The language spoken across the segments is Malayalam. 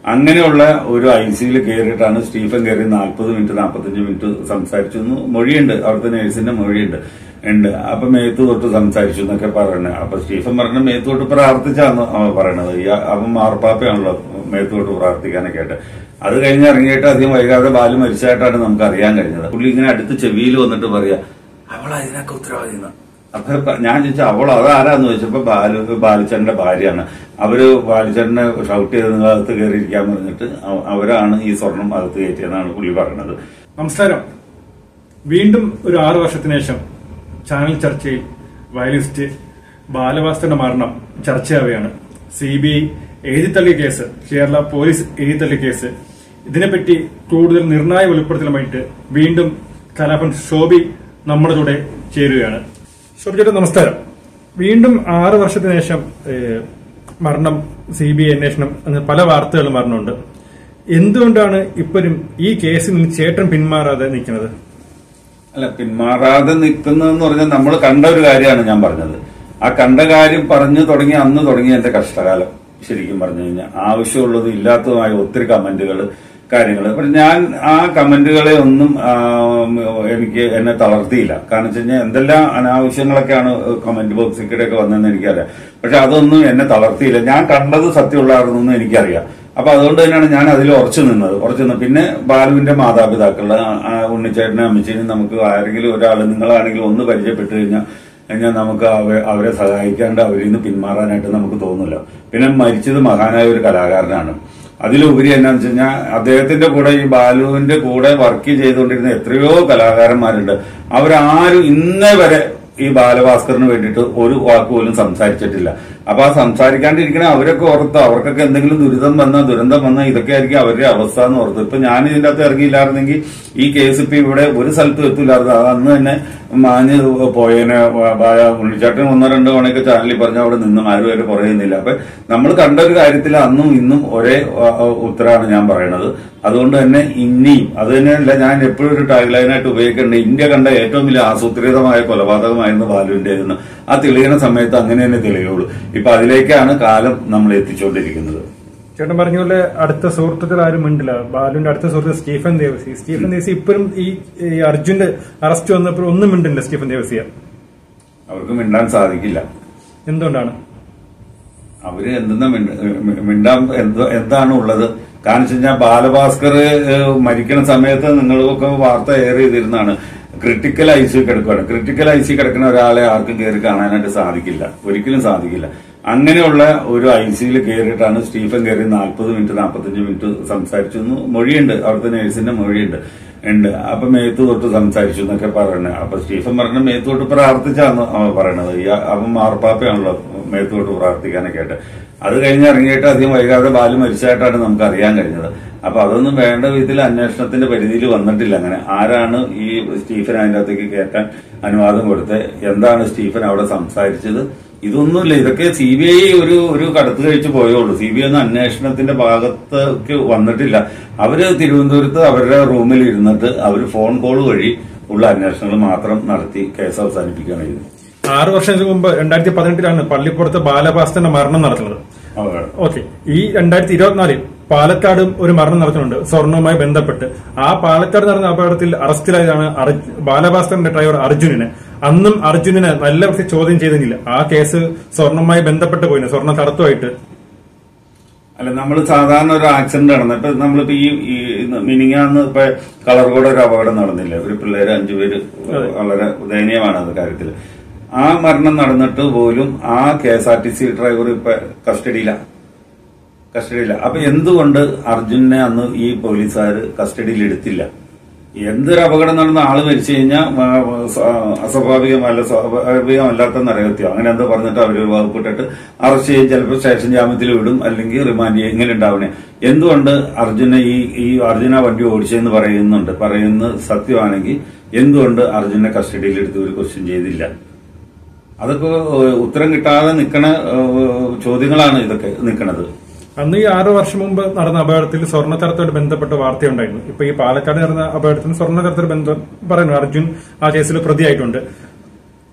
അങ്ങനെയുള്ള ഒരു ഐ സിയിൽ കയറിയിട്ടാണ് സ്റ്റീഫൻ കയറി നാൽപ്പത് മിനിറ്റ് നാൽപ്പത്തഞ്ച് മിനിറ്റ് സംസാരിച്ചു എന്ന് മൊഴിയുണ്ട് അവിടുത്തെ നേഴ്സിന്റെ മൊഴിയുണ്ട് ഉണ്ട് അപ്പൊ മേത്ത് തൊട്ട് സംസാരിച്ചു എന്നൊക്കെ പറയണത് അപ്പൊ സ്റ്റീഫൻ പറഞ്ഞ മേത്ത് തൊട്ട് പ്രാർത്ഥിച്ചാന്ന് അവൻ പറയണത് ഈ അവൻ മാർപ്പാപ്പയാണല്ലോ മേത്ത് തൊട്ട് പ്രാർത്ഥിക്കാനൊക്കെ ആയിട്ട് അത് കഴിഞ്ഞ് ഇറങ്ങിയിട്ട് അധികം വൈകാതെ ബാലു മരിച്ചതായിട്ടാണ് നമുക്ക് അറിയാൻ കഴിഞ്ഞത് പുള്ളി ഇങ്ങനെ അടുത്ത് ചെവിയിൽ വന്നിട്ട് പറയാ അവളാ ഇതിനൊക്കെ ഉത്തരവാദി എന്ന്." അപ്പൊ പ- ഞാൻ ചോദിച്ചു അവൾ അതാരാന്ന് ചോദിച്ചപ്പോ ബാലു ബാലിച്ചേട്ടന്റെ ഭാര്യയാണ് അവര് ബാലിച്ചേട്ടനെ ഷൗട്ട് ചെയ്ത് നിങ്ങൾ അകത്ത് കയറിയിരിക്കാൻ പറഞ്ഞിട്ട് അവ- അവരാണ് ഈ സ്വർണം അകത്ത് കയറ്റിയെന്നാണ് പുള്ളി പറയണത് നമസ്കാരം വീണ്ടും ഒരു ആറു വർഷത്തിന് ശേഷം ചാനൽ ചർച്ചയിൽ വയലിസ്റ്റ് ബാലഭാസ്കറിന്റെ മരണം ചർച്ചയാവുകയാണ് സി ബി ഐ എഴുതിത്തള്ളിയ കേസ് കേരള പോലീസ് എഴുതിത്തള്ളിയ കേസ് ഇതിനെപ്പറ്റി കൂടുതൽ നിർണായക വെളിപ്പെടുത്തലുമായിട്ട് വീണ്ടും കലാപൻ ശോഭി നമ്മുടെ കൂടെ ചേരുകയാണ് ശോഭി ചേട്ടാ നമസ്കാരം വീണ്ടും ആറ് വർഷത്തിന് ശേഷം ഏഹ്, മരണം സി ബി ഐ അന്വേഷണം അങ്ങനെ പല വാർത്തകളും പറഞ്ഞുണ്ട് എന്തുകൊണ്ടാണ് ഇപ്പോഴും ഈ കേസിൽ നിന്ന് ചേട്ടൻ പിന്മാറാതെ നിൽക്കുന്നത് അല്ല പിന്മാറാതെ നിൽക്കുന്നതെന്ന് പറഞ്ഞാൽ നമ്മൾ കണ്ട ഒരു കാര്യമാണ് ഞാൻ പറഞ്ഞത് ആ കണ്ട കാര്യം പറഞ്ഞു തുടങ്ങി അന്ന് തുടങ്ങി എന്റെ കഷ്ടകാലം ശരിക്കും പറഞ്ഞു കഴിഞ്ഞാൽ ആവശ്യമുള്ളതും ഇല്ലാത്തതുമായ ഒത്തിരി കമന്റുകൾ കാര്യങ്ങൾ പക്ഷെ ഞാൻ ആ കമന്റുകളെ ഒന്നും ആ, എനിക്ക് എന്നെ തളർത്തിയില്ല കാരണം വെച്ച് കഴിഞ്ഞാൽ എന്തെല്ലാം അനാവശ്യങ്ങളൊക്കെയാണ് കമന്റ് ബോക്സിൽ കൂടെയൊക്കെ വന്നതെന്ന് എനിക്കറിയാം പക്ഷെ അതൊന്നും എന്നെ തളർത്തിയില്ല ഞാൻ കണ്ടത് സത്യമുള്ളതായിരുന്നു എന്ന് എനിക്കറിയാം അപ്പൊ അതുകൊണ്ട് തന്നെയാണ് ഞാൻ അതിൽ ഉറച്ചു നിന്നത് ഉറച്ചു നിന്ന് പിന്നെ ബാലുവിന്റെ മാതാപിതാക്കള് ആ, ആ ഉണ്ണിച്ചേട്ടനെ അമ്മച്ചേനും നമുക്ക് ആരെങ്കിലും ഒരാൾ നിങ്ങളാണെങ്കിലും ഒന്ന് പരിചയപ്പെട്ടു കഴിഞ്ഞാൽ കഴിഞ്ഞാൽ നമുക്ക് അവ- അവരെ സഹായിക്കാണ്ട് അവരിൽ നിന്ന് പിന്മാറാനായിട്ട് നമുക്ക് തോന്നില്ല പിന്നെ മരിച്ചത് മഹാനായ ഒരു കലാകാരനാണ് അതിലുപരി എന്നാന്ന് വെച്ച് കഴിഞ്ഞാൽ അദ്ദേഹത്തിന്റെ കൂടെ ഈ ബാലുവിന്റെ കൂടെ വർക്ക് ചെയ്തുകൊണ്ടിരുന്ന എത്രയോ കലാകാരന്മാരുണ്ട് അവരാരും ഇന്നേ വരെ ഈ ബാലഭാസ്കറിന് വേണ്ടിയിട്ട് ഒരു വാക്ക് പോലും സംസാരിച്ചിട്ടില്ല അപ്പൊ ആ സംസാരിക്കാണ്ടിരിക്കണ അവരൊക്കെ ഓർത്ത് അവർക്കൊക്കെ എന്തെങ്കിലും ദുരിതം വന്ന ദുരന്തം വന്ന ഇതൊക്കെ ആയിരിക്കും അവരുടെ അവസ്ഥ എന്ന് ഓർത്ത് ഇപ്പൊ ഞാൻ ഇതിന്റെ അകത്ത് ഇറങ്ങിയില്ലായിരുന്നെങ്കിൽ ഈ കേസ് ഇപ്പൊ ഇവിടെ ഒരു സ്ഥലത്തും എത്തില്ലായിരുന്നു അത് അന്ന് തന്നെ മാഞ്ഞ് പോയേനെ ഉണ്ണിച്ചാട്ടൻ ഒന്നോ രണ്ടോ തവണയൊക്കെ ചാനലിൽ പറഞ്ഞ അവിടെ നിന്നും ആരും വരെ പറയുന്നില്ല അപ്പൊ നമ്മൾ കണ്ട ഒരു കാര്യത്തിൽ അന്നും ഇന്നും ഒരേ ആ, ആ, ഉത്തരമാണ് ഞാൻ പറയണത് അതുകൊണ്ട് തന്നെ ഇനിയും അത് തന്നെയല്ല ഞാൻ എപ്പോഴും ഒരു ടാഗ്ലൈനായിട്ട് ഉപയോഗിക്കേണ്ടത് ഇന്ത്യ കണ്ട ഏറ്റവും വലിയ ആസൂത്രിതമായ കൊലപാതകമായിരുന്നു ബാലുവിന്റെ ആ തെളിയുന്ന സമയത്ത് അങ്ങനെ തന്നെ തെളിയുള്ളൂ ഇപ്പൊ അതിലേക്കാണ് കാലം നമ്മൾ എത്തിച്ചുകൊണ്ടിരിക്കുന്നത് ചേട്ടൻ പറഞ്ഞ പോലെ അടുത്ത സുഹൃത്തുക്കൾ ആരും മിണ്ടില്ല ബാലുവിന്റെ അടുത്ത സുഹൃത്ത് സ്റ്റീഫൻ ദേവസി സ്റ്റീഫൻ ദേവസി ഇപ്പോഴും ഈ ഈ അർജുന്റെ അറസ്റ്റ് വന്നപ്പോൾ ഒന്നും മിണ്ടില്ല സ്റ്റീഫൻ ദേവസിയ അവർക്ക് മിണ്ടാൻ സാധിക്കില്ല എന്തുകൊണ്ടാണ് അവര് എന്തെന്നാ മിണ്ട- മി- മിണ്ടാൻ എന്ത് എന്താണ് ഉള്ളത് കാരണം വെച്ച് കഴിഞ്ഞാൽ ബാലഭാസ്കർ ഏഹ്, മരിക്കുന്ന സമയത്ത് നിങ്ങളൊക്കെ വാർത്ത ഏറെ ചെയ്തിരുന്നതാണ് ക്രിട്ടിക്കൽ ഐ സി കിടക്കുകയാണ് ക്രിട്ടിക്കൽ ഐ സി കിടക്കുന്ന ഒരാളെ ആർക്കും കയറി കാണാനായിട്ട് സാധിക്കില്ല ഒരിക്കലും സാധിക്കില്ല അങ്ങനെയുള്ള ഒരു ഐ സിയിൽ കയറിയിട്ടാണ് സ്റ്റീഫൻ കയറി നാൽപ്പത് മിനിറ്റ് നാൽപ്പത്തഞ്ച് മിനിറ്റ് സംസാരിച്ചു എന്ന് മൊഴിയുണ്ട് അവിടുത്തെ നേഴ്സിന്റെ മൊഴിയുണ്ട് ഉണ്ട് അപ്പൊ മേത്ത് തൊട്ട് സംസാരിച്ചു എന്നൊക്കെ പറയണത് അപ്പൊ സ്റ്റീഫൻ പറഞ്ഞ മേത്ത് തൊട്ട് പ്രാർത്ഥിച്ചാന്ന് അവൻ പറയണത് ഈ അവൻ മാർപ്പാപ്പയാണല്ലോ മേത്ത് തൊട്ട് പ്രാർത്ഥിക്കാനൊക്കെ ആയിട്ട് അത് കഴിഞ്ഞ് ഇറങ്ങിയിട്ട് അധികം വൈകാതെ ബാലു മരിച്ചതായിട്ടാണ് നമുക്ക് അറിയാൻ കഴിഞ്ഞത് അപ്പൊ അതൊന്നും വേണ്ട വിധത്തിൽ അന്വേഷണത്തിന്റെ പരിധിയിൽ വന്നിട്ടില്ല അങ്ങനെ ആരാണ് ഈ സ്റ്റീഫൻ അതിന്റെ അകത്തേക്ക് കയറ്റാൻ അനുവാദം കൊടുത്ത് എന്താണ് സ്റ്റീഫൻ അവിടെ സംസാരിച്ചത് ഇതൊന്നുമില്ല ഇതൊക്കെ സി ബി ഐ ഒരു ഒരു കടത്ത് കഴിച്ച് പോയുള്ളൂ സി ബി ഐ ഒന്നും അന്വേഷണത്തിന്റെ ഭാഗത്തേക്ക് വന്നിട്ടില്ല അവര് തിരുവനന്തപുരത്ത് അവരുടെ റൂമിൽ ഇരുന്നിട്ട് അവര് ഫോൺ കോൾ വഴി ഉള്ള അന്വേഷണങ്ങൾ മാത്രം നടത്തി കേസ് അവസാനിപ്പിക്കുകയാണ് ചെയ്തത് ആറു വർഷങ്ങൾക്ക് മുമ്പ് രണ്ടായിരത്തി പതിനെട്ടിലാണ് പള്ളിപ്പുറത്ത് ബാലഭാസ്കറിന്റെ മരണം നടത്തുന്നത് അവർ ഓക്കെ ഈ രണ്ടായിരത്തി ഇരുപത്തിനാലിൽ പാലക്കാടും ഒരു മരണം നടത്തുന്നുണ്ട് സ്വർണവുമായി ബന്ധപ്പെട്ട് ആ പാലക്കാട് നടന്ന അപകടത്തിൽ അറസ്റ്റിലായതാണ് അർജ്- ബാലഭാസ്കറിന്റെ ഡ്രൈവർ അർജുനന് അന്നും അർജുനനെ നല്ല വൃത്തി ചോദ്യം ചെയ്തില്ല ആ കേസ് സ്വർണവുമായി ബന്ധപ്പെട്ട് പോയിന് സ്വർണ്ണ തടത്തുമായിട്ട് അല്ല നമ്മൾ സാധാരണ ഒരു ആക്സിഡന്റ് നടന്ന ഇപ്പൊ നമ്മളിപ്പോ ഈ ഈ മിനിങ്ങാന്ന് ഇപ്പൊ കളർകോട് ഒരു അപകടം നടന്നില്ല ഒരു പിള്ളേര് അഞ്ചുപേര് വളരെ ദയനീയമാണ് അത് കാര്യത്തിൽ ആ മരണം നടന്നിട്ട് പോലും ആ K S R T C driver ഇപ്പൊ കസ്റ്റഡിയില കസ്റ്റഡിയില്ല അപ്പൊ എന്തുകൊണ്ട് അർജുനെ അന്ന് ഈ പോലീസുകാർ കസ്റ്റഡിയിൽ എടുത്തില്ല എന്തൊരു അപകടം നടന്ന ആള് മരിച്ചു കഴിഞ്ഞാൽ അസ്വാഭാവികമല്ല സ്വാഭാവികമല്ലാത്ത നരകത്യം അങ്ങനെ എന്തോ പറഞ്ഞിട്ട് അവർ വകുപ്പിട്ടിട്ട് അറസ്റ്റ് ചെയ്യും ചിലപ്പോൾ സ്റ്റേഷൻ ജാമ്യത്തിൽ വിടും അല്ലെങ്കിൽ റിമാൻഡ് ചെയ്യും ഇങ്ങനെ ഉണ്ടാവണേ എന്തുകൊണ്ട് അർജുന ഈ ഈ അർജുന വണ്ടി ഓടിച്ചെന്ന് പറയുന്നുണ്ട് പറയുന്നത് സത്യമാണെങ്കിൽ എന്തുകൊണ്ട് അർജുനെ കസ്റ്റഡിയിൽ എടുത്ത് ഒരു ക്വസ്റ്റ്യൻ ചെയ്തില്ല അതൊക്കെ ഏഹ്, ഉത്തരം കിട്ടാതെ നിൽക്കണ ഏഹ്, ചോദ്യങ്ങളാണ് ഇതൊക്കെ നിൽക്കണത് അന്ന് ഈ ആറു വർഷം മുമ്പ് നടന്ന അപകടത്തിൽ സ്വർണ്ണക്കടത്തുമായിട്ട് ബന്ധപ്പെട്ട വാർത്തയുണ്ടായിരുന്നു ഇപ്പൊ ഈ പാലക്കാട് നടന്ന അപകടത്തിന് സ്വർണ്ണക്കടത്തിൽ ബന്ധം പറയുന്നു അർജുൻ ആ കേസിൽ പ്രതിയായിട്ടുണ്ട്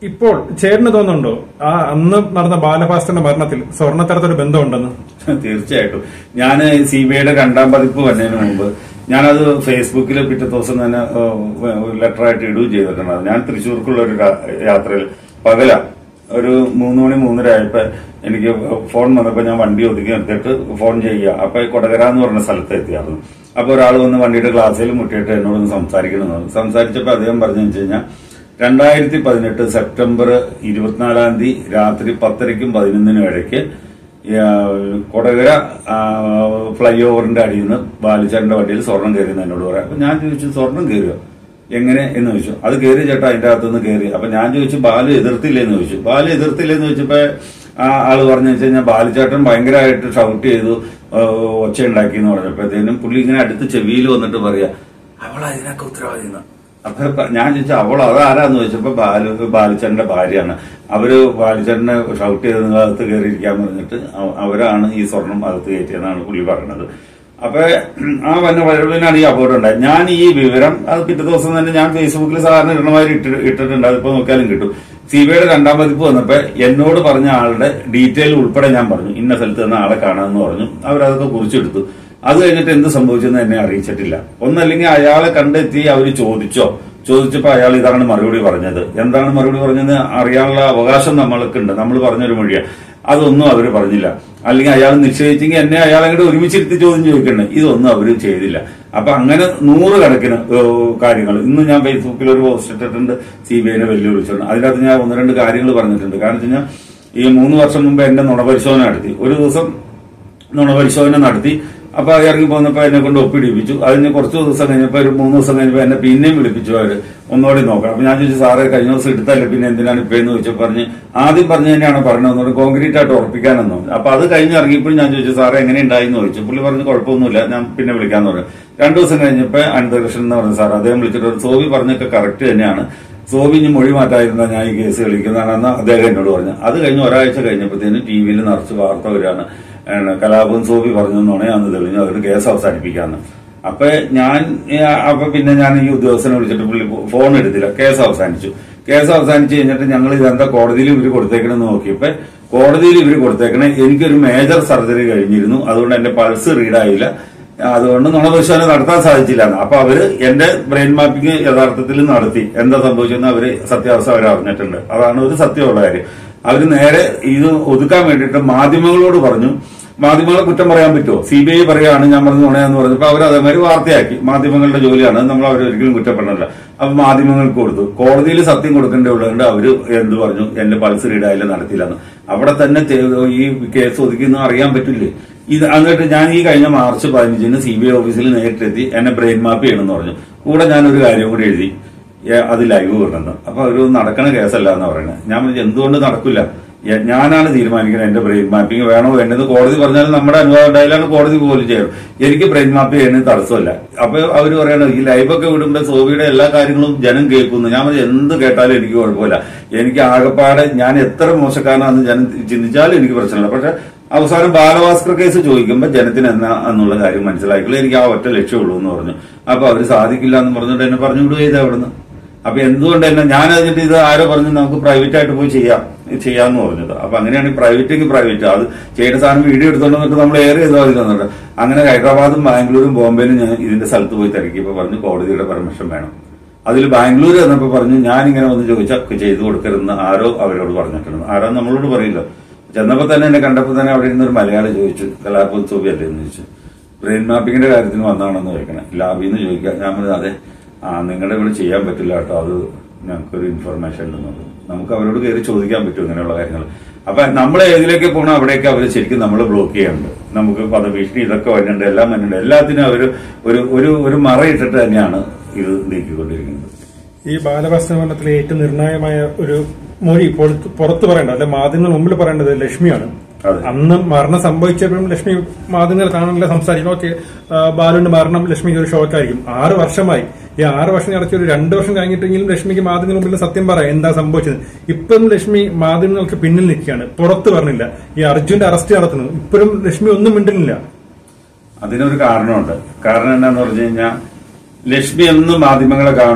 ഇപ്പോൾ ചേട്ടന് തോന്നുന്നുണ്ടോ ആ അന്ന് നടന്ന ബാലഭാസ്കറിന്റെ മരണത്തിൽ സ്വർണ്ണത്തരത്തൊരു ബന്ധമുണ്ടെന്ന് തീർച്ചയായിട്ടും ഞാൻ സി ബി ഐയുടെ രണ്ടാം പതിപ്പ് വരുന്നതിന് മുമ്പ് ഞാനത് ഫേസ്ബുക്കിൽ പിറ്റേ ദിവസം തന്നെ ലെറ്ററായിട്ട് ഇടുകയും ചെയ്തിട്ടുണ്ട് ഞാൻ തൃശ്ശൂർക്കുള്ള ഒരു ര- യാത്രയിൽ പകല ഒരു മൂന്ന് മണി മൂന്നര ആയപ്പോ എനിക്ക് ഫോൺ വന്നപ്പോ ഞാൻ വണ്ടി ഒതുക്കി നിർത്തിയിട്ട് ഫോൺ ചെയ്യുക അപ്പൊ കൊടകര എന്ന് പറഞ്ഞ സ്ഥലത്ത് എത്തിയായിരുന്നു അപ്പൊ ഒരാൾ വന്ന് വണ്ടിയുടെ ഗ്ലാസ്സിൽ മുട്ടിയിട്ട് എന്നോടൊന്ന് സംസാരിക്കണം എന്ന് പറഞ്ഞു. സംസാരിച്ചപ്പോ അദ്ദേഹം പറഞ്ഞു വെച്ച് കഴിഞ്ഞാൽ രണ്ടായിരത്തി പതിനെട്ട് സെപ്റ്റംബർ ഇരുപത്തിനാലാം തീയതി രാത്രി പത്തരയ്ക്കും പതിനൊന്നിനും ഇടയ്ക്ക് ആ, കൊടകര ആ, ഫ്ലൈ ഓവറിന്റെ അടിയിൽ നിന്ന് ബാലിച്ചാറിന്റെ വണ്ടിയിൽ സ്വർണം കയറിയെന്ന് എന്നോട് പറയാം അപ്പൊ ഞാൻ ചോദിച്ചു സ്വർണം കയറിയോ എങ്ങനെ എന്ന് ചോദിച്ചു അത് കയറി ചേട്ടാ അതിന്റെ അകത്തുനിന്ന് കയറി അപ്പൊ ഞാൻ ചോദിച്ചു ബാലു എതിർത്തില്ലേന്ന് ചോദിച്ചു ബാലു എതിർത്തില്ലേന്ന് ചോദിച്ചപ്പോ ആ ആള് പറഞ്ഞു വെച്ച് കഴിഞ്ഞാൽ ബാലിച്ചാട്ടൻ ഭയങ്കരമായിട്ട് ഷൗട്ട് ചെയ്തു ആ, ഒച്ച ഉണ്ടാക്കി എന്ന് പറഞ്ഞപ്പോഴത്തേനും പുള്ളി ഇങ്ങനെ അടുത്ത് ചെവിയിൽ വന്നിട്ട് പറയാ അവൾ അതിനൊക്കെ ഉത്തരവാദിന്ന് അപ്പൊ പ- ഞാൻ ചോദിച്ചു അവൾ അതാരാന്ന് ചോദിച്ചപ്പോ ബാലു ബാലിച്ചേട്ടന്റെ ഭാര്യയാണ് അവര് ബാലിച്ചേട്ടനെ ഷൗട്ട് ചെയ്ത് നിങ്ങൾ അകത്ത് കയറിയിരിക്കാൻ പറഞ്ഞിട്ട് അവ- അവരാണ് ഈ സ്വർണം അകത്ത് കയറ്റിയെന്നാണ് പുള്ളി പറഞ്ഞത് അപ്പൊ ആ വന്ന വരവിനാണ് ഈ അപകടം ഉണ്ടായത് ഞാൻ ഈ വിവരം അത് പിറ്റേ ദിവസം തന്നെ ഞാൻ ഫേസ്ബുക്കിൽ സാധാരണ ഇടണമാതിരി ഇട്ട് ഇട്ടിട്ടുണ്ട് അതിപ്പോ നോക്കിയാലും കിട്ടും സി ബി ഐയുടെ രണ്ടാം പതിപ്പ് വന്നപ്പോ എന്നോട് പറഞ്ഞ ആളുടെ ഡീറ്റെയിൽ ഉൾപ്പെടെ ഞാൻ പറഞ്ഞു ഇന്ന സ്ഥലത്ത് നിന്ന് ആളെ കാണാമെന്ന് പറഞ്ഞു അവരതൊക്കെ കുറിച്ചെടുത്തു അത് കഴിഞ്ഞിട്ട് എന്ത് സംഭവിച്ചെന്ന് എന്നെ അറിയിച്ചിട്ടില്ല ഒന്നല്ലെങ്കിൽ അയാളെ കണ്ടെത്തി അവർ ചോദിച്ചോ ചോദിച്ചപ്പോ അയാൾ ഇതാണ് മറുപടി പറഞ്ഞത് എന്താണ് മറുപടി പറഞ്ഞത് അറിയാനുള്ള അവകാശം നമ്മൾക്കുണ്ട് നമ്മൾ പറഞ്ഞൊരു മൊഴിയാണ് അതൊന്നും അവർ പറഞ്ഞില്ല അല്ലെങ്കിൽ അയാൾ നിശ്ചയിച്ചെങ്കിൽ എന്നെ അയാളെ കൂടെ ഒരുമിച്ചിരുത്തി ചോദ്യം ചോദിക്കണ്ടേ ഇതൊന്നും അവർ ചെയ്തില്ല അപ്പൊ അങ്ങനെ നൂറുകണക്കിന് കാര്യങ്ങൾ ഇന്ന് ഞാൻ ഫേസ്ബുക്കിൽ ഒരു പോസ്റ്റ് ഇട്ടിട്ടുണ്ട് സി ബി ഐനെ വെല്ലുവിളിച്ചിട്ടുണ്ട് അതിനകത്ത് ഞാൻ ഒന്ന് രണ്ട് കാര്യങ്ങൾ പറഞ്ഞിട്ടുണ്ട് കാരണം വെച്ച് കഴിഞ്ഞാൽ ഈ മൂന്ന് വർഷം മുമ്പ് എന്റെ നുണപരിശോധന നടത്തി ഒരു ദിവസം നുണപരിശോധന നടത്തി അപ്പൊ അത് ഇറങ്ങി പോന്നപ്പോ എന്നെ കൊണ്ട് ഒപ്പിടിപ്പിച്ചു അതിന് കുറച്ച് ദിവസം കഴിഞ്ഞപ്പോ ഒരു മൂന്ന് ദിവസം കഴിഞ്ഞപ്പോ എന്നെ പിന്നെയും വിളിപ്പിച്ചു അവര് ഒന്നുകൂടി നോക്കാം അപ്പൊ ഞാൻ ചോദിച്ചു സാറേ കഴിഞ്ഞ ദിവസം എടുത്തല്ലേ പിന്നെ എന്തിനാണ് ഇപ്പൊ എന്ന് ചോദിച്ചു പറഞ്ഞ് ആദ്യം പറഞ്ഞു തന്നെയാണ് പറഞ്ഞത് കോൺക്രീറ്റ് ആയിട്ട് ഉറപ്പിക്കാനെന്ന് പറഞ്ഞു അപ്പൊ അത് കഴിഞ്ഞ് ഇറങ്ങിയപ്പോൾ ഞാൻ ചോദിച്ചു സാറേ എങ്ങനെ ഉണ്ടായി എന്ന് ചോദിച്ചു പുള്ളി പറഞ്ഞു കുഴപ്പമൊന്നുമില്ല ഞാൻ പിന്നെ വിളിക്കാന്ന് പറഞ്ഞു രണ്ടു ദിവസം കഴിഞ്ഞപ്പോ അനന്തകൃഷ്ണൻ എന്ന് പറഞ്ഞ സാർ അദ്ദേഹം വിളിച്ചിട്ട് ഒരു സോവി പറഞ്ഞൊക്കെ കറക്റ്റ് തന്നെയാണ് സോബി ഇനി മൊഴി മാറ്റായിരുന്ന ഞാൻ ഈ കേസ് കളിക്കുന്നതാണെന്ന് അദ്ദേഹം എന്നോട് പറഞ്ഞു അത് കഴിഞ്ഞ് ഒരാഴ്ച കഴിഞ്ഞപ്പോഴത്തേന് ടി വിയിൽ നിറച്ച് വാർത്ത വരികയാണ് ആണ് കലാപം സോബി പറഞ്ഞു എന്നാണ് അന്ന് തെളിഞ്ഞു അതുകൊണ്ട് കേസ് അവസാനിപ്പിക്കാന്ന് അപ്പൊ ഞാൻ ഏ, അപ്പൊ പിന്നെ ഞാൻ ഈ ഉദ്യോഗസ്ഥനെ വിളിച്ചിട്ട് പുള്ളി ഫോൺ എടുത്തില്ല കേസ് അവസാനിച്ചു കേസ് അവസാനിച്ചു കഴിഞ്ഞിട്ട് ഞങ്ങൾ ഇതെന്താ കോടതിയിൽ ഇവര് കൊടുത്തേക്കണെന്ന് നോക്കിയപ്പോ കോടതിയിൽ ഇവര് കൊടുത്തേക്കണേ എനിക്കൊരു മേജർ സർജറി കഴിഞ്ഞിരുന്നു അതുകൊണ്ട് എന്റെ പൾസ് റീഡായില്ല അതുകൊണ്ട് നുണപരിശോധന നടത്താൻ സാധിച്ചില്ല അപ്പൊ അവര് എന്റെ ബ്രെയിൻ മാപ്പിംഗ് യഥാർത്ഥത്തിൽ നടത്തി എന്താ സംഭവിച്ചെന്ന് അവര് സത്യാവസ്ഥ അവർ അറിഞ്ഞിട്ടുണ്ട് അതാണ് ഒരു സത്യമുള്ള കാര്യം അവര് നേരെ ഇത് ഒതുക്കാൻ വേണ്ടിയിട്ട് മാധ്യമങ്ങളോട് പറഞ്ഞു മാധ്യമങ്ങളെ കുറ്റം പറയാൻ പറ്റുമോ സി ബി ഐ പറയാണ് ഞാൻ പറഞ്ഞു നുണയാന്ന് പറഞ്ഞപ്പോ അവർ അതേമാതിരി വാർത്തയാക്കി മാധ്യമങ്ങളുടെ ജോലിയാണ് നമ്മൾ അവരൊരിക്കലും കുറ്റപ്പെടണില്ല അപ്പൊ മാധ്യമങ്ങൾക്ക് കൊടുത്തു കോടതിയിൽ സത്യം കൊടുക്കേണ്ടതുള്ളതുകൊണ്ട് അവര് എന്ത് പറഞ്ഞു എന്റെ പൾസ് റീഡായാലും നടത്തിയില്ലെന്ന് അവിടെ തന്നെ ചെയ്ത- ഈ കേസ് ഒതുക്കിയെന്ന് അറിയാൻ പറ്റില്ലേ ഇത് എന്നിട്ട് ഞാൻ ഈ കഴിഞ്ഞ മാർച്ച് പതിനഞ്ചിന് സി ബി ഐ ഓഫീസിൽ നേരിട്ടെത്തി എന്നെ ബ്രെയിൻ മാപ്പ് ചെയ്യണമെന്ന് പറഞ്ഞു കൂടെ ഞാനൊരു കാര്യം കൂടി എഴുതി ഏ, അത് ലൈവ് വിടണം അപ്പൊ ഒരു നടക്കണ കേസല്ല എന്ന് പറയുന്നത് ഞാൻ പറഞ്ഞു, എന്തുകൊണ്ട് നടക്കില്ല ഏ, ഞാനാണ് തീരുമാനിക്കുന്നത് എന്റെ ബ്രെയിൻ മാപ്പിംഗ് വേണോ വേണ്ടത് കോടതി പറഞ്ഞാൽ നമ്മുടെ അനുഭവം ഉണ്ടായാലാണ് കോടതി പോലും ചെയ്യണം എനിക്ക് ബ്രെയിൻ മാപ്പ് ചെയ്യുന്നതിന് തടസ്സമല്ല അപ്പൊ അവർ പറയണത് ഈ ലൈവൊക്കെ വിടുമ്പോൾ സോബിയുടെ എല്ലാ കാര്യങ്ങളും ജനം കേൾക്കുന്നു ഞാൻ പറഞ്ഞു എന്ത് കേട്ടാലും എനിക്ക് കുഴപ്പമില്ല എനിക്ക് ആകെപ്പാടെ ഞാൻ എത്ര മോശക്കാരനാണെന്ന് ജനം ചിന്തിച്ചാലും എനിക്ക് പ്രശ്നമില്ല പക്ഷെ അവസാനം ബാലഭാസ്കർ കേസ് ചോദിക്കുമ്പോൾ ജനത്തിന് എന്നാ എന്നുള്ള കാര്യം മനസ്സിലാക്കില്ല എനിക്ക് ആ ഒറ്റ ലക്ഷ്യമുള്ളൂ എന്ന് പറഞ്ഞു അപ്പൊ അവര് സാധിക്കില്ല എന്ന് പറഞ്ഞിട്ട് എന്നെ പറഞ്ഞു വിടുക ചെയ്ത് അവിടുന്ന് അപ്പൊ എന്തുകൊണ്ട് എന്നെ ഞാൻ അതിന്റെ ഇത് ആരോ പറഞ്ഞു നമുക്ക് പ്രൈവറ്റ് ആയിട്ട് പോയി ചെയ്യാം ഇത് ചെയ്യാന്ന് പറഞ്ഞത് അപ്പൊ അങ്ങനെയാണ് പ്രൈവറ്റെങ്കിൽ പ്രൈവറ്റ് അത് ചെയ്യുന്ന സാധനം വീഡിയോ എടുത്തോണ്ട് വന്നിട്ട് നമ്മൾ ഏറെ ചെയ്തോ മതി തന്നിട്ട് അങ്ങനെ ഹൈദരാബാദും ബാംഗ്ലൂരും ബോംബെയിലും ഞാൻ ഇതിന്റെ സ്ഥലത്ത് പോയി തിരക്കിയപ്പോ പറഞ്ഞു കോടതിയുടെ പെർമിഷൻ വേണം അതിൽ ബാംഗ്ലൂർ എന്നപ്പോ പറഞ്ഞു ഞാൻ ഇങ്ങനെ വന്ന് ചോദിച്ചാൽ ചെയ്തു കൊടുക്കരുതെന്ന് ആരോ അവരോട് പറഞ്ഞിട്ടുണ്ട് ആരോ നമ്മളോട് പറയില്ല ചെന്നപ്പോ തന്നെ എന്നെ കണ്ടപ്പോ തന്നെ അവിടെ ഇരുന്നൊരു മലയാളി ചോദിച്ചു കലാപോത്സവി അല്ലേ എന്ന് ചോദിച്ചു ബ്രെയിൻ മാപ്പിങ്ങിന്റെ കാര്യത്തിന് വന്നാണെന്ന് ചോദിക്കണേ ലാബിന്ന് ചോദിക്കാം ഞാൻ പറഞ്ഞു അതെ ആ നിങ്ങളുടെ ഇവിടെ ചെയ്യാൻ പറ്റില്ല കേട്ടോ അത് ഞങ്ങൾക്കൊരു ഇൻഫർമേഷൻ ഉണ്ടെന്നുള്ളത് നമുക്ക് അവരോട് കയറി ചോദിക്കാൻ പറ്റും ഇങ്ങനെയുള്ള കാര്യങ്ങൾ അപ്പൊ നമ്മൾ ഏതിലേക്ക് പോകണം അവിടെയൊക്കെ അവർ ശരിക്കും നമ്മൾ ബ്ലോക്ക് ചെയ്യാറുണ്ട് നമുക്ക് പദഭീഷണി ഇതൊക്കെ വരുന്നുണ്ട് എല്ലാം വരുന്നുണ്ട് എല്ലാത്തിനും അവർ ഒരു ഒരു ഒരു മറയിട്ടിട്ട് തന്നെയാണ് ഇത് നീക്കിക്കൊണ്ടിരിക്കുന്നത് ഈ ബാലഭാസ്കർ മരണത്തിലെ ഏറ്റവും നിർണായകമായ ഒരു മൊഴി പുറത്ത് പുറത്തു പറയേണ്ടത് അല്ലെ മാധ്യമങ്ങൾ മുമ്പിൽ പറയേണ്ടത് ലക്ഷ്മിയാണ് അതെ. അന്ന് മരണം സംഭവിച്ചപ്പോഴും ലക്ഷ്മി മാധ്യമങ്ങൾ കാണാനുള്ള സംസാരിക്കും ഓക്കെ ബാലുവിന്റെ മരണം ലക്ഷ്മിക്ക് ഒരു ഷോക്കായിരിക്കും ആറ് വർഷമായി ഈ ആറ് വർഷം അടച്ച ഒരു രണ്ട് വർഷം കഴിഞ്ഞിട്ടെങ്കിലും ലക്ഷ്മിക്ക് മാധ്യമങ്ങൾ മുമ്പിൽ സത്യം പറയാം എന്താ സംഭവിച്ചത് ഇപ്പം ലക്ഷ്മി മാധ്യമങ്ങൾക്ക് പിന്നിൽ നിൽക്കുകയാണ് പുറത്ത് പറഞ്ഞില്ല ഈ അർജുന്റെ അറസ്റ്റ് നടത്തുന്നു ഇപ്പോഴും ലക്ഷ്മി ഒന്നും മിണ്ടുന്നില്ല അതിനൊരു കാരണമുണ്ട് കാരണം എന്താന്ന് പറഞ്ഞു കഴിഞ്ഞാൽ ലക്ഷ്മി എന്ന് മാധ്യമങ്ങളെ കാണണോ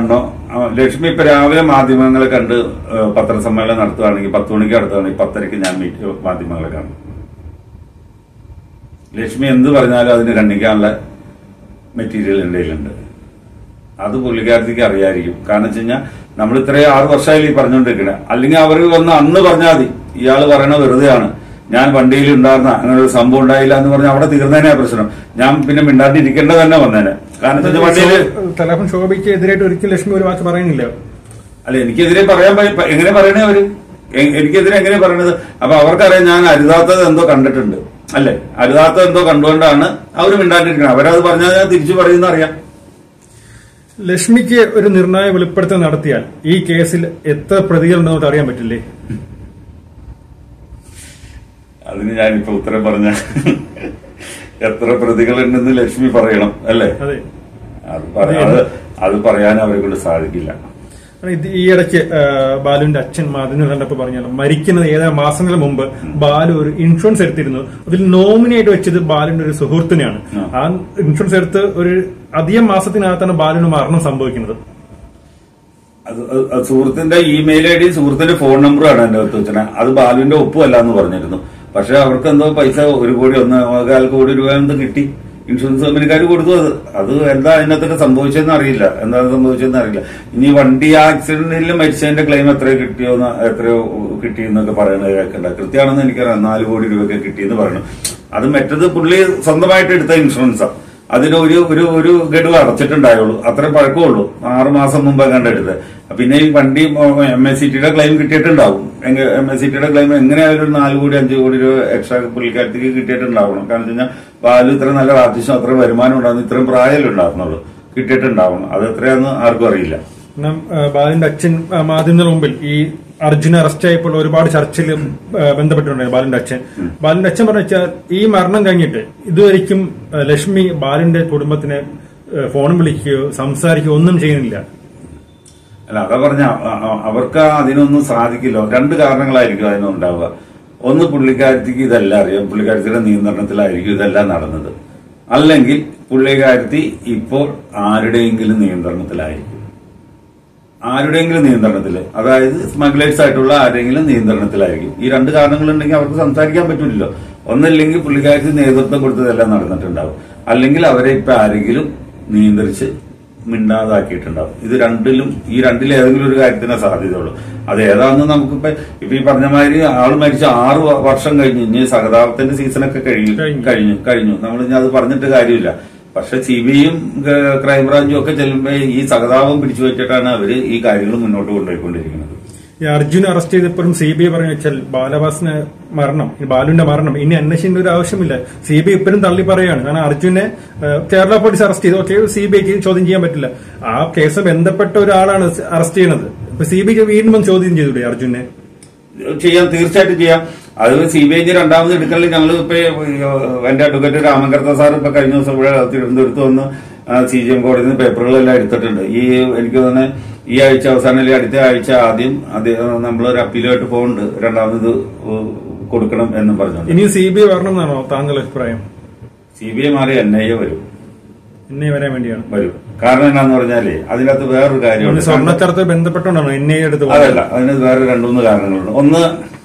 ആ, ലക്ഷ്മി ഇപ്പൊ രാവിലെ മാധ്യമങ്ങളെ കണ്ട് ഏഹ്, പത്രസമ്മേളനം നടത്തുകയാണെങ്കിൽ പത്ത് മണിക്ക് നടത്തുകയാണെങ്കിൽ പത്തരയ്ക്ക് ഞാൻ മീറ്റ് മാധ്യമങ്ങളെ കാണും ലക്ഷ്മി എന്ത് പറഞ്ഞാലും അതിന് ഖണ്ഡിക്കാനുള്ള മെറ്റീരിയൽ എൻ്റെ കയ്യിലുണ്ട് അത് പുള്ളിക്കാരത്തേക്ക് അറിയായിരിക്കും കാരണം വെച്ച് കഴിഞ്ഞാൽ നമ്മൾ ഇത്രയും ആറ് വർഷമായില്ലേ ഈ പറഞ്ഞുകൊണ്ടിരിക്കണേ അല്ലെങ്കിൽ അവർ വന്ന് അന്ന് പറഞ്ഞാൽ മതി ഇയാൾ പറയണ വെറുതെയാണ് ഞാൻ വണ്ടിയിൽ ഉണ്ടായിരുന്ന അങ്ങനെ ഒരു സംഭവം ഉണ്ടായില്ല എന്ന് പറഞ്ഞാൽ അവിടെ തീർന്നേനെ പ്രശ്നം ഞാൻ പിന്നെ മിണ്ടാണ്ടിരിക്കേണ്ടത് തന്നെ വന്നേനെ കാരണം വെച്ചാൽ വണ്ടിയിൽ തലഫൻ ശോഭയ്ക്ക് എതിരായിട്ട് ഒരിക്കലും ലക്ഷ്മി ഒരു വാക്ക് പറയുന്നില്ല അല്ല എനിക്കെതിരെ പറയാൻ പ- എങ്ങനെ പറയണേ അവര് എ- എനിക്കെതിരെ എങ്ങനെ പറയണത് അപ്പൊ അവർക്കറിയാം ഞാൻ അരുതാത്തത് എന്തോ കണ്ടിട്ടുണ്ട് അല്ലെ അരുതാത്തത് എന്തോ കണ്ടുകൊണ്ടാണ് അവർ മിണ്ടാണ്ടിരിക്കുന്നത് അവരത് പറഞ്ഞാൽ ഞാൻ തിരിച്ചു പറയുന്ന അറിയാം ലക്ഷ്മിക്ക് ഒരു നിർണായ വെളിപ്പെടുത്തൽ നടത്തിയാൽ ഈ കേസിൽ എത്ര പ്രതികളുണ്ടെന്ന് അറിയാൻ പറ്റില്ലേ അതിന് ഞാനിപ്പോ ഉത്തരം പറഞ്ഞ എത്ര പ്രതികളുണ്ടെന്ന് ലക്ഷ്മി പറയണം അല്ലേ അതെ അത് പറ- അത് അത് പറയാൻ അവരെ കൊണ്ട് സാധിക്കില്ല കാരണം ഇത് ഈ ഇടയ്ക്ക് ആ, ബാലുവിന്റെ അച്ഛൻ മാധ്യമങ്ങൾ കണ്ടപ്പോ പറഞ്ഞാലും മരിക്കുന്നത് ഏതാനും മാസങ്ങൾ മുമ്പ് ബാലു ഒരു ഇൻഷുറൻസ് എടുത്തിരുന്നു അതിൽ നോമിനിയായിട്ട് വെച്ചത് ബാലുവിന്റെ ഒരു സുഹൃത്തിനെയാണ് ആ. ആ ഇൻഷുറൻസ് എടുത്ത് ഒരു അധികം മാസത്തിനകത്താണ് ബാലുവിന് മരണം സംഭവിക്കുന്നത് അത് അത് അത് സുഹൃത്തിന്റെ ഇമെയിൽ ഐ ഡി സുഹൃത്തിന്റെ ഫോൺ നമ്പറാണ് എന്റെ അടുത്ത് വെച്ചത് അത് ബാലുവിന്റെ ഒപ്പുമല്ല എന്ന് പറഞ്ഞിരുന്നു പക്ഷെ അവർക്ക് എന്തോ പൈസ ഒരു കോടി ഒന്ന് കാൽ കോടി രൂപ എന്തോ കിട്ടി ഇൻഷുറൻസ് കമ്പനിക്കാർ കൊടുത്തു അത് അത് എന്താ അതിനകത്തൊക്കെ സംഭവിച്ചതെന്ന് അറിയില്ല എന്താണ് സംഭവിച്ചതെന്ന് അറിയില്ല ഇനി വണ്ടി ആക്സിഡന്റിൽ മരിച്ചതിന്റെ ക്ലെയിം എത്ര കിട്ടിയോ എത്രയോ കിട്ടി എന്നൊക്കെ പറയണത് കേൾക്കണ്ട കൃത്യമാണെന്ന് എനിക്കറിയാം നാല് കോടി രൂപയൊക്കെ കിട്ടിയെന്ന് പറയണം അത് മറ്റത് പുള്ളി സ്വന്തമായിട്ട് എടുത്ത ഇൻഷുറൻസാണ് അതിന് ഒരു ഒരു ഒരു ഗഡു അടച്ചിട്ടുണ്ടായുള്ളൂ അത്ര പഴക്കമുള്ളൂ ആറ് മാസം മുമ്പ് കണ്ടെടുത്ത് പിന്നെ ഈ വണ്ടി എം എസ് സി ടിയുടെ ക്ലെയിം കിട്ടിയിട്ടുണ്ടാവും എം എസ് സി ടിയുടെ ക്ലെയിം എങ്ങനെയായാലും ഒരു നാല് കോടി അഞ്ച് കോടി രൂപ എക്സ്ട്രാ പുള്ളിക്കാരത്തേക്ക് കിട്ടിയിട്ടുണ്ടാവണം കാരണം വെച്ച് കഴിഞ്ഞാൽ ബാലു ഇത്ര നല്ല ആർട്ടിസ്റ്റും അത്ര വരുമാനം ഉണ്ടാകുന്നു ഇത്രയും പ്രായമല്ലേ ഉണ്ടായിരുന്നുള്ളൂ കിട്ടിയിട്ടുണ്ടാവണം അത് എത്രയാന്ന് ആർക്കും അറിയില്ല കാരണം ആ, ബാലുവിന്റെ അച്ഛൻ ആ, മാധ്യമങ്ങളുടെ മുമ്പിൽ ഈ അർജുന അറസ്റ്റ് ആയപ്പോൾ ഒരുപാട് ചർച്ചയിൽ ബന്ധപ്പെട്ടിട്ടുണ്ടായിരുന്നു ബാലുവിന്റെ അച്ഛൻ ബാലുവിന്റെ അച്ഛൻ പറഞ്ഞ വെച്ചാൽ ഈ മരണം കഴിഞ്ഞിട്ട് ഇതുവരെയ്ക്കും ആ, ലക്ഷ്മി ബാലുവിന്റെ കുടുംബത്തിനെ ആ, ഫോൺ വിളിക്കുകയോ സംസാരിക്കുകയോ ഒന്നും ചെയ്യുന്നില്ല അല്ല അതാ പറഞ്ഞ അവർക്ക് അതിനൊന്നും സാധിക്കില്ല രണ്ട് കാരണങ്ങളായിരിക്കും അതിനുണ്ടാവുക ഒന്ന് പുള്ളിക്കാരത്തിക്ക് ഇതെല്ലാം അറിയാം പുള്ളിക്കാരത്തിയുടെ നിയന്ത്രണത്തിലായിരിക്കും ഇതെല്ലാം നടന്നത് അല്ലെങ്കിൽ പുള്ളിക്കാരത്തി ഇപ്പോൾ ആരുടെയെങ്കിലും നിയന്ത്രണത്തിലായിരിക്കും ആരുടെയെങ്കിലും നിയന്ത്രണത്തിൽ അതായത് സ്മഗ്ലേഴ്സ് ആയിട്ടുള്ള ആരെങ്കിലും നിയന്ത്രണത്തിലായിരിക്കും ഈ രണ്ട് കാരണങ്ങളുണ്ടെങ്കിൽ അവർക്ക് സംസാരിക്കാൻ പറ്റില്ലല്ലോ ഒന്നല്ലെങ്കിൽ പുള്ളിക്കാരത്തി നേതൃത്വം കൊടുത്തതെല്ലാം നടന്നിട്ടുണ്ടാവും അല്ലെങ്കിൽ അവരെ ഇപ്പൊ ആരെങ്കിലും നിയന്ത്രിച്ച് മിണ്ടാതാക്കിയിട്ടുണ്ടാവും ഇത് രണ്ടിലും ഈ രണ്ടിൽ ഏതെങ്കിലും ഒരു കാര്യത്തിനെ സാധ്യതയുള്ളൂ അത് ഏതാണെന്ന് നമുക്കിപ്പോ ഇപ്പൊ ഈ പറഞ്ഞ മാതിരി ആള് മരിച്ച ആറ് വ- വർഷം കഴിഞ്ഞു ഇനി സഹതാപത്തിന്റെ സീസണൊക്കെ കഴിഞ്ഞു കഴിഞ്ഞു. കഴിഞ്ഞു കഴിഞ്ഞു നമ്മൾ ഇനി അത് പറഞ്ഞിട്ട് കാര്യമില്ല പക്ഷെ സി ബി ഐയും ക്രൈംബ്രാഞ്ചും ഒക്കെ ചെല്ലുമ്പോ ഈ സഹതാപം പിടിച്ചു വെച്ചിട്ടാണ് അവര് ഈ കാര്യങ്ങൾ മുന്നോട്ട് കൊണ്ടുപോയിക്കൊണ്ടിരിക്കുന്നത് ഈ അർജുന അറസ്റ്റ് ചെയ്തപ്പോഴും സി ബി ഐ പറഞ്ഞു വെച്ചാൽ ബാലവാസിന് മരണം ഈ ബാലുവിന്റെ മരണം ഇനി അന്വേഷിക്കേണ്ട ഒരു ആവശ്യമില്ല സി ബി ഐ ഇപ്പോഴും തള്ളി പറയാണ് കാരണം അർജുനെ ഏഹ്, കേരള പോലീസ് അറസ്റ്റ് ചെയ്തു ഓക്കെ സി ബി ഐക്ക് ചോദ്യം ചെയ്യാൻ പറ്റില്ല ആ കേസ് ബന്ധപ്പെട്ട ഒരാളാണ് അറസ്റ്റ് ചെയ്യുന്നത് ഇപ്പൊ സി ബി ഐക്ക് വീണ്ടും ഒന്ന് ചോദ്യം ചെയ്തൂടെ അർജുനെ ചെയ്യാം തീർച്ചയായിട്ടും ചെയ്യാം അത് സി ബി ഐ രണ്ടാമത് എടുക്കലിൽ ഞങ്ങൾ ഇപ്പൊ എന്റെ അഡ്വക്കേറ്റ് രാമകർത്ത സാർ ഇപ്പൊ കഴിഞ്ഞ ദിവസം ഇവിടെ തിരുവനന്തപുരത്ത് വന്ന് സി ജി എം കോടതിയിൽ നിന്ന് പേപ്പറുകളെല്ലാം എടുത്തിട്ടുണ്ട് ഈ എനിക്ക് തന്നെ ഈ ആഴ്ച അവസാനം അല്ലെങ്കിൽ അടുത്ത ആഴ്ച ആദ്യം അദ്ദേഹം നമ്മളൊരു അപ്പീലുമായിട്ട് പോകുന്നുണ്ട് രണ്ടാമത് ഇത് കൊടുക്കണം എന്നും പറഞ്ഞുകൊണ്ട് ഇനിയും സി ബി ഐ വരണം എന്നാണോ താങ്കളുടെ അഭിപ്രായം സി ബി ഐ മാറി എൻ ഐ എ വരും എന്നെ വരാൻ വേണ്ടിയാണ് വരും കാരണം എന്നാന്ന് പറഞ്ഞാലേ അതിനകത്ത് വേറൊരു കാര്യമുണ്ട് സ്വർണ്ണച്ചടത്ത് ബന്ധപ്പെട്ടുകൊണ്ടാണോ എൻ ഐ എടുത്ത് പോകുന്നത്? അതല്ല അതിന് വേറെ രണ്ടു മൂന്ന് കാരണങ്ങളുണ്ട് ഒന്ന്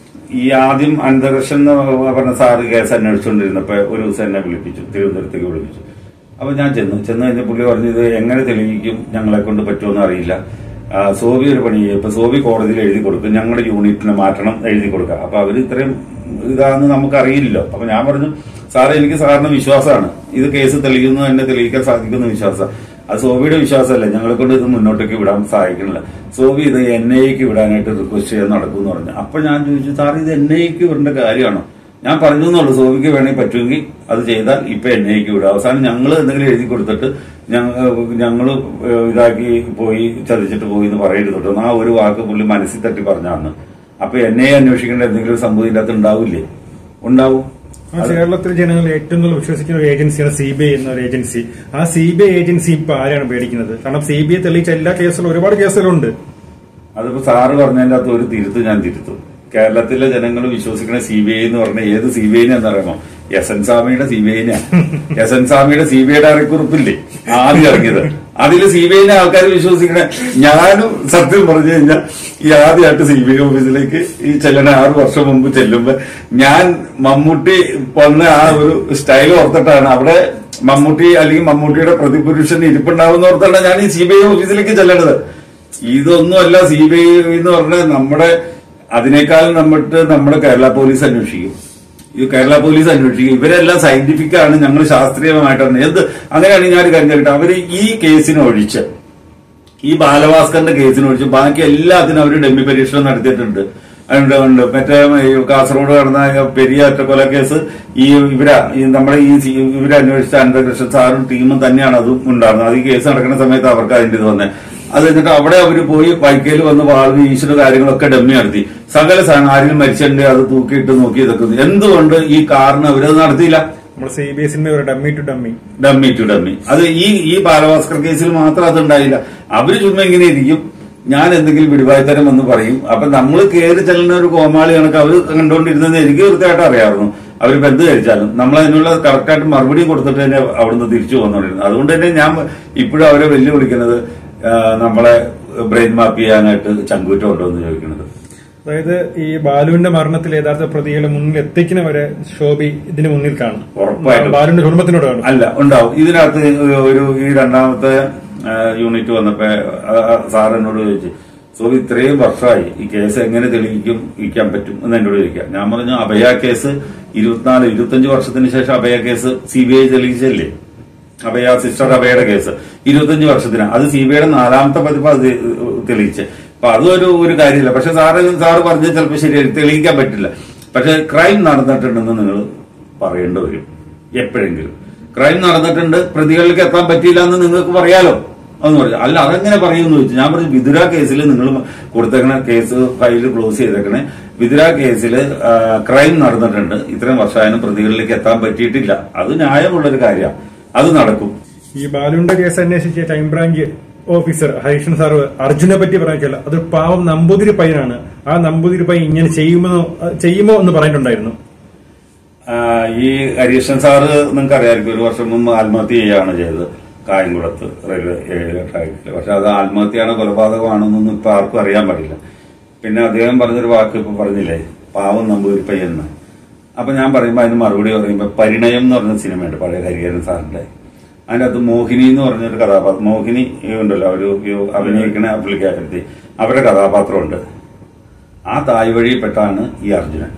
ഈ ആദ്യം അനന്തകൃഷ്ണൻ എന്ന് പറഞ്ഞ സാറ് കേസ് അന്വേഷിച്ചുകൊണ്ടിരുന്നപ്പോ ഒരു ദിവസം എന്നെ വിളിപ്പിച്ചു തിരുവനന്തപുരത്തേക്ക് വിളിപ്പിച്ചു അപ്പൊ ഞാൻ ചെന്നു ചെന്ന് കഴിഞ്ഞ പുള്ളി പറഞ്ഞു ഇത് എങ്ങനെ തെളിയിക്കും ഞങ്ങളെ കൊണ്ട് പറ്റുമെന്ന് അറിയില്ല ആ, സോബി ഒരു പണി ചെയ്യും. ഇപ്പൊ സോബി കോടതിയിൽ എഴുതി കൊടുക്കും ഞങ്ങളുടെ യൂണിറ്റിനെ മാറ്റണം എഴുതി കൊടുക്കുക അപ്പൊ അവര് ഇത്രയും ഇതാന്ന് നമുക്ക് അറിയില്ലല്ലോ അപ്പൊ ഞാൻ പറഞ്ഞു സാറേ എനിക്ക് സാറിന് വിശ്വാസമാണ് ഇത് കേസ് തെളിയുന്നു എന്നെ തെളിയിക്കാൻ സാധിക്കുന്ന വിശ്വാസം അത് സോബിയുടെ വിശ്വാസമല്ല ഞങ്ങളെ കൊണ്ട് ഇത് മുന്നോട്ടേക്ക് വിടാൻ സഹായിക്കണില്ല സോബി ഇത് എൻ ഐക്ക് വിടാനായിട്ട് റിക്വസ്റ്റ് ചെയ്യാൻ നടക്കുമെന്ന് പറഞ്ഞു അപ്പൊ ഞാൻ ചോദിച്ചു സാർ ഇത് എൻ ഐക്ക് വിടേണ്ട കാര്യമാണോ ഞാൻ പറഞ്ഞു എന്നുള്ളൂ സോബിക്ക് വേണമെങ്കിൽ പറ്റുമെങ്കിൽ അത് ചെയ്താൽ ഇപ്പൊ എൻ ഐക്ക് വിടും അവസാനം ഞങ്ങൾ എന്തെങ്കിലും എഴുതി കൊടുത്തിട്ട് ഞങ്ങൾ ഇതാക്കി പോയി ചതിച്ചിട്ട് പോയി എന്ന് പറയരുത് കേട്ടോ ആ ഒരു വാക്ക് പുള്ളി മനസ്സിൽ തട്ടി പറഞ്ഞാന്ന് അപ്പൊ എന്നെ അന്വേഷിക്കേണ്ട എന്തെങ്കിലും ഒരു സംഭവം ഇതിനകത്ത് ഉണ്ടാവില്ലേ ഉണ്ടാവും ആ കേരളത്തിലെ ജനങ്ങൾ ഏറ്റവും കൂടുതൽ വിശ്വസിക്കുന്ന ഒരു ഏജൻസിയാണ് സി ബി ഐ എന്ന ഒരു ഏജൻസി ആ സി ബി ഐ ഏജൻസി ഇപ്പൊ ആരാണ് പേടിക്കുന്നത് കാരണം സി ബി ഐ തെളിയിച്ച എല്ലാ കേസുകളും ഒരുപാട് കേസുകളുണ്ട് അതിപ്പോ സാറ് പറഞ്ഞതിന്റെ അകത്ത് ഒരു തിരുത്ത് ഞാൻ തിരുത്തും കേരളത്തിലെ ജനങ്ങൾ വിശ്വസിക്കുന്ന സി ബി ഐ എന്ന് പറഞ്ഞ ഏത് സി ബി ഐനെ എന്നറിയാമോ എസ് എൻ സ്വാമിയുടെ സി ബി ഐനെയാണ് എസ് എൻ സ്വാമിയുടെ സി ബി ഐയുടെ അറിയിക്കുറിപ്പില്ലേ ആദ്യം ഇറങ്ങിയത് അതിൽ സി ബി ഐനെ ആൾക്കാർ വിശ്വസിക്കണേ ഞാനും സത്യം പറഞ്ഞു കഴിഞ്ഞാൽ ഈ ആദ്യമായിട്ട് സി ബി ഐ ഓഫീസിലേക്ക് ഈ ചെല്ലണ ആറ് വർഷം മുമ്പ് ചെല്ലുമ്പോ ഞാൻ മമ്മൂട്ടി വന്ന ആ ഒരു സ്റ്റൈൽ ഓർത്തിട്ടാണ് അവിടെ മമ്മൂട്ടി അല്ലെങ്കിൽ മമ്മൂട്ടിയുടെ പ്രതിപുരുഷൻ ഇരിപ്പുണ്ടാവുന്ന ഓർത്താണ് ഞാൻ ഈ സി ബി ഐ ഓഫീസിലേക്ക് ചെല്ലണത് ഇതൊന്നുമല്ല സി ബി ഐ എന്ന് പറഞ്ഞാൽ നമ്മുടെ അതിനേക്കാളും നമ്മട്ട് നമ്മുടെ കേരള പോലീസ് അന്വേഷിക്കും ഈ കേരള പോലീസ് അന്വേഷിക്കും ഇവരെല്ലാം സയന്റിഫിക് ആണ് ഞങ്ങൾ ശാസ്ത്രീയമായിട്ടാണ് എന്ത് അങ്ങനെയാണെങ്കിൽ ഞാൻ കാര്യം കേട്ടോ അവര് ഈ കേസിനെ ഒഴിച്ച് ഈ ബാലഭാസ്കറിന്റെ കേസിനെ ഒഴിച്ച് ബാക്കി എല്ലാത്തിനും അവർ ഡെമ്മി പരീക്ഷണം നടത്തിയിട്ടുണ്ട് ഉണ്ട് ഉണ്ട് മറ്റേ ഈ കാസർഗോഡ് നടന്ന പെരിയ ഒറ്റക്കൊല കേസ് ഈ ഇവരാ ഈ നമ്മുടെ ഈ സി- ഇവരെ അന്വേഷിച്ച അനന്തകൃഷ്ണൻ സാറും ടീമും തന്നെയാണ് അതും ഉണ്ടായിരുന്നത് അത് ഈ കേസ് നടക്കുന്ന സമയത്ത് അവർക്ക് അതിന്റെ ഇത് വന്നത് അത് എന്നിട്ട് അവിടെ അവർ പോയി വൈക്കയിൽ വന്ന് വാൾവ് ഈശ്വര കാര്യങ്ങളൊക്കെ ഡമ്മി നടത്തി സകല സാധനം ആരെങ്കിലും മരിച്ചിട്ടുണ്ട് അത് തൂക്കിയിട്ട് നോക്കി ഇതൊക്കെ എന്തുകൊണ്ട് ഈ കാറിന് അവരത് നടത്തിയില്ല നമ്മൾ സി ബി എസിന്റെ ഒരു dummy to dummy dummy to dummy അത് ഈ ഈ ബാലഭാസ്കർ കേസിൽ മാത്രം അതുണ്ടായില്ല അവര് ചുമ്മാ ഇങ്ങനെ ഇരിക്കും ഞാൻ എന്തെങ്കിലും വിടുവായ്ത്തരം എന്ന് പറയും അപ്പൊ നമ്മൾ കയറി ചെല്ലുന്ന ഒരു കോമാളി കണക്ക് അവര് കണ്ടുകൊണ്ടിരുന്നത് എനിക്ക് കൃത്യമായിട്ട് അറിയാമായിരുന്നു അവർ എന്ത് കഴിച്ചാലും നമ്മൾ അതിനുള്ള കറക്റ്റായിട്ട് മറുപടി കൊടുത്തിട്ട് തന്നെ അവിടുന്ന് തിരിച്ചു പോകുന്നോണ്ടിരുന്നു അതുകൊണ്ട് തന്നെ ഞാൻ ഇപ്പോഴും അവരെ വെല്ലുവിളിക്കുന്നത് ആ, നമ്മളെ ബ്രെയിൻ മാപ്പ് ചെയ്യാനായിട്ട് ചങ്കൂറ്റം ഉണ്ടോ എന്ന് ചോദിക്കുന്നത് അതായത് ഈ ബാലുവിന്റെ മരണത്തിൽ യഥാർത്ഥ പ്രതികളെ മുന്നിൽ എത്തിക്കുന്നവരെ ശോഭി ഇതിന് മുന്നിൽ കാണും ഉറപ്പായിട്ടും. ബാലുവിന്റെ കുടുംബത്തിനോട് കാണും അല്ല ഉണ്ടാവും ഇതിനകത്ത് ഒരു ഈ രണ്ടാമത്തെ ആ, യൂണിറ്റ് വന്നപ്പോ ആ, ആ, സാർ എന്നോട് ചോദിച്ചു സോ ഇത്രയും വർഷമായി ഈ കേസ് എങ്ങനെ തെളിയിക്കും ഇരിക്കാൻ പറ്റും എന്ന് എന്നോട് ചോദിക്കാം ഞാൻ പറഞ്ഞു അഭയ കേസ് ഇരുപത്തിനാല് ഇരുപത്തഞ്ച് വർഷത്തിന് ശേഷം Abhaya case C B I തെളിയിച്ചല്ലേ അഭയ സിസ്റ്റർ അഭയുടെ കേസ് ഇരുപത്തഞ്ച് വർഷത്തിന് അത് സി ബി ഐയുടെ നാലാമത്തെ പതിപ്പ് അത് തെളിയിച്ച് അപ്പൊ അതൊരു ഒരു കാര്യമില്ല പക്ഷെ സാറ് സാറ് പറഞ്ഞത് ചിലപ്പോൾ ശരിയായി തെളിയിക്കാൻ പറ്റില്ല പക്ഷെ ക്രൈം നടന്നിട്ടുണ്ടെന്ന് നിങ്ങൾ പറയേണ്ടി വരും എപ്പോഴെങ്കിലും ക്രൈം നടന്നിട്ടുണ്ട് പ്രതികളിലേക്ക് എത്താൻ പറ്റിയില്ല എന്ന് നിങ്ങൾക്ക് പറയാലോ എന്ന് പറഞ്ഞു അല്ല അതെങ്ങനെ പറയുമെന്ന് ചോദിച്ചു ഞാൻ പറഞ്ഞു വിതുര കേസിൽ നിങ്ങൾ കൊടുത്തേക്കണ കേസ് ഫയൽ ക്ലോസ് ചെയ്തേക്കണേ വിതുര കേസിൽ ക്രൈം നടന്നിട്ടുണ്ട് ഇത്രയും വർഷമായാലും പ്രതികളിലേക്ക് എത്താൻ പറ്റിയിട്ടില്ല അത് ന്യായമുള്ളൊരു കാര്യമാണ് അത് നടക്കും ഈ ബാലുവിന്റെ കേസ് അന്വേഷിച്ച ക്രൈംബ്രാഞ്ച് ഓഫീസർ ഹരീഷൻ സാർ അർജുനെ പറ്റി പറഞ്ഞില്ല അത് പാവം നമ്പൂതിരി പയ്യനാണ് ആ നമ്പൂതിരി പയ്യൻ ഇങ്ങനെ ചെയ്യുമോ ചെയ്യുമോ എന്ന് പറഞ്ഞിട്ടുണ്ടായിരുന്നു ആ, ഈ ഹരീഷൻ സാറ് നിങ്ങൾക്ക് അറിയാമായിരിക്കും ഒരു വർഷം മുമ്പ് ആത്മഹത്യ ചെയ്യുകയാണ് ചെയ്തത് കായംകുളത്ത് റെയിൽവേ ട്രാക്കിൽ പക്ഷെ അത് ആത്മഹത്യയാണോ കൊലപാതകമാണെന്നൊന്നും ഇപ്പൊ ആർക്കും അറിയാൻ പാടില്ല പിന്നെ അദ്ദേഹം പറഞ്ഞൊരു വാക്ക് ഇപ്പൊ പറഞ്ഞില്ലേ പാവം നമ്പൂരി പയ്യെന്ന് അപ്പൊ ഞാൻ പറയുമ്പോൾ അതിന് മറുപടി പറയുമ്പോൾ പരിണയം എന്ന് പറഞ്ഞ സിനിമയുണ്ട് പഴയ ഹരിഹരൻ സാറിന്റെ അതിന്റെ അകത്ത് മോഹിനി എന്ന് പറഞ്ഞൊരു കഥാപാത്രം മോഹിനി ഈ ഉണ്ടല്ലോ ഒരു ഈ അഭിനയിക്കണ പുള്ളിക്കാരത്തി അവരുടെ കഥാപാത്രമുണ്ട് ആ തായ് വഴിയിൽപ്പെട്ടാണ് ഈ അർജുനൻ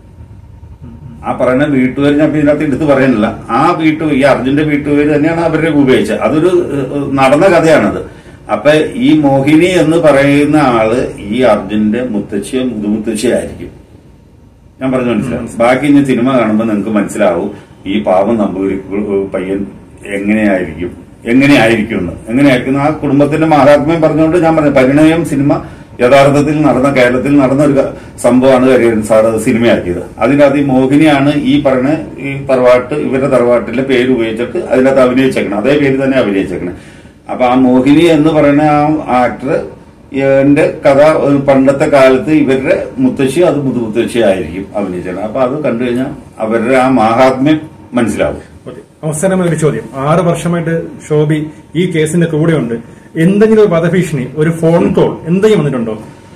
ആ പറയുന്ന വീട്ടുപേര് ഞാൻ ഇപ്പൊ ഇതിനകത്ത് എടുത്ത് പറയുന്നില്ല ആ വീട്ടു ഈ അർജുന്റെ വീട്ടുപേര് തന്നെയാണ് അവരുടെ ഉപയോഗിച്ചത് അതൊരു ഏഹ്, നടന്ന കഥയാണത് അപ്പൊ ഈ മോഹിനി എന്ന് പറയുന്ന ആള് ഈ അർജുന്റെ മുത്തശ്ശിയോ മുതുമുത്തശ്ശിയോ ആയിരിക്കും ഞാൻ പറഞ്ഞു മനസ്സിലാവും ബാക്കി ഇനി സിനിമ കാണുമ്പോൾ നിങ്ങൾക്ക് മനസ്സിലാവും ഈ പാവം നമ്പൂരി പയ്യൻ എങ്ങനെയായിരിക്കും എങ്ങനെയായിരിക്കും എന്ന് എങ്ങനെയായിരിക്കും ആ കുടുംബത്തിന്റെ മഹാത്മ്യം പറഞ്ഞുകൊണ്ട് ഞാൻ പറഞ്ഞു പരിണയം സിനിമ യഥാർത്ഥത്തിൽ നടന്ന കേരളത്തിൽ നടന്ന ഒരു ക- സംഭവമാണ് കരിയരൻ സാർ അത് സിനിമയാക്കിയത് അതിനകത്ത് ഈ മോഹിനിയാണ് ഈ പറയുന്ന ഈ തറവാട്ട് ഇവരുടെ തറവാട്ടിലെ പേര് ഉപയോഗിച്ചിട്ട് അതിനകത്ത് അഭിനയിച്ചേക്കണം അതേ പേര് തന്നെ അഭിനയിച്ചേക്കണം അപ്പൊ ആ മോഹിനി എന്ന് പറയുന്ന ആ ആക്ടർ എന്റെ കഥ ഒരു പണ്ടത്തെ കാലത്ത് ഇവരുടെ മുത്തശ്ശി അത് മുതുമുത്തശ്ശി ആയിരിക്കും അഭിനയിച്ചത് അപ്പൊ അത് കണ്ടു കഴിഞ്ഞാൽ അവരുടെ ആ മാഹാത്മ്യം മനസ്സിലാവും ഓക്കേ. അവസാനമായ ഒരു ചോദ്യം ആറ് വർഷമായിട്ട് ശോഭി ഈ കേസിന്റെ കൂടെയുണ്ട് എന്തെങ്കിലും ഒരു വധഭീഷണി ഒരു ഫോൺ കോൾ എന്തെങ്കിലും വന്നിട്ടുണ്ടോ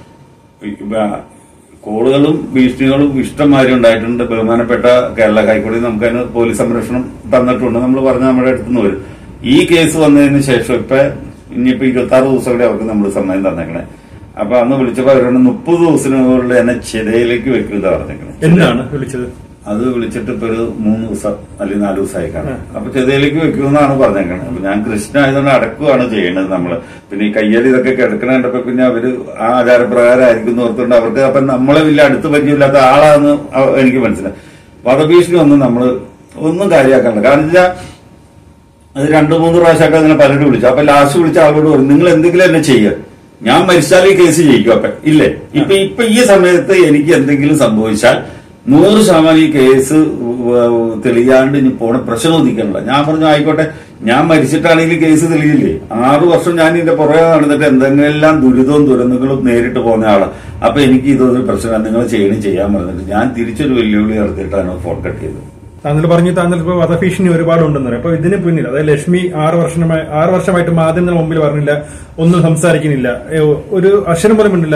ഇപ്പ കോളുകളും ഭീഷണികളും ഇഷ്ടംമാതിരി ഉണ്ടായിട്ടുണ്ട് ബഹുമാനപ്പെട്ട കേരള ഹൈക്കോടതി നമുക്ക് അതിന് പോലീസ് സംരക്ഷണം തന്നിട്ടുണ്ട് നമ്മൾ പറഞ്ഞ നമ്മുടെ അടുത്തുനിന്ന് വരും ഈ കേസ് വന്നതിന് ശേഷം ഇപ്പൊ ഇനിയിപ്പോ ഇരുപത്തി ആറ് ദിവസം കൂടെ അവർക്ക് നമ്മൾ സമയം തന്നേക്കണേ അപ്പൊ അന്ന് വിളിച്ചപ്പോ അവരോട് മുപ്പത് ദിവസത്തിനുള്ളിൽ എന്നെ ചിതയിലേക്ക് വെക്കുക പറഞ്ഞേക്കണേ എന്നാണ് വിളിച്ചത് അത് വിളിച്ചിട്ട് ഇപ്പൊ ഒരു മൂന്ന് ദിവസം അല്ലെങ്കിൽ നാല് ദിവസമായി കാണും അപ്പൊ ചെതയിലേക്ക് വെക്കുമെന്നാണ് പറഞ്ഞേക്കണത് അപ്പൊ ഞാൻ കൃഷ്ണ ആയതുകൊണ്ട് അടക്കുകയാണ് ചെയ്യണത് നമ്മള് പിന്നെ ഈ കയ്യടി ഇതൊക്കെ കിടക്കണ കണ്ടപ്പോ പിന്നെ അവര് ആ ആചാരപ്രകാരം ആയിരിക്കും എന്ന് ഓർത്തുകൊണ്ട് അവർക്ക് അപ്പൊ നമ്മളെ വലിയ അടുത്ത് പരിചയമില്ലാത്ത ആളാന്ന് അവ- എനിക്ക് മനസ്സിലായി വധഭീഷണി ഒന്നും നമ്മള് ഒന്നും കാര്യമാക്കാനില്ല കാരണം വെച്ചാൽ അത് രണ്ടു മൂന്ന് പ്രാവശ്യമൊക്കെ അങ്ങനെ പലരും വിളിച്ചു അപ്പൊ ലാസ്റ്റ് വിളിച്ച ആളോട് പറഞ്ഞു നിങ്ങൾ എന്തെങ്കിലും എന്നെ ചെയ്യുക ഞാൻ മരിച്ചാൽ ഈ കേസ് ജയിക്കും അപ്പൊ ഇല്ലേ ഇപ്പൊ ഇപ്പൊ ഈ സമയത്ത് എനിക്ക് എന്തെങ്കിലും സംഭവിച്ചാൽ നൂറ് ശതമാനം ഈ കേസ് ഉവ്വ് തെളിയാണ്ട് ഇനി പോണ പ്രശ്നം ഒന്നിക്കണില്ല ഞാൻ പറഞ്ഞു ആയിക്കോട്ടെ ഞാൻ മരിച്ചിട്ടാണെങ്കിൽ കേസ് തെളിയില്ലേ ആറു വർഷം ഞാൻ ഇതിന്റെ പുറകെ നടന്നിട്ട് എന്തെങ്കിലും ദുരിതവും ദുരന്തങ്ങളും നേരിട്ട് പോകുന്ന ആളാണ് അപ്പൊ എനിക്ക് ഇതൊരു പ്രശ്നമാണ് നിങ്ങൾ ചെയ്യണം ചെയ്യാൻ പറഞ്ഞിട്ട് ഞാൻ തിരിച്ചൊരു വെല്ലുവിളി നടത്തിയിട്ടാണ് ഫോൺ കട്ട് ചെയ്തത് താങ്കൾ പറഞ്ഞു താങ്കൾ ഇപ്പോൾ വധഭീഷണി ഒരുപാട് ഉണ്ടെന്ന് പറയും അപ്പൊ ഇതിന് പിന്നിൽ അതായത് ലക്ഷ്മി ആറ് വർഷമായി ആറ് വർഷമായിട്ട് മാധ്യമങ്ങളുടെ മുമ്പിൽ പറഞ്ഞില്ല ഒന്നും സംസാരിക്കുന്നില്ല ഏ, ഒരു അക്ഷരം പോലും ഉണ്ടില്ല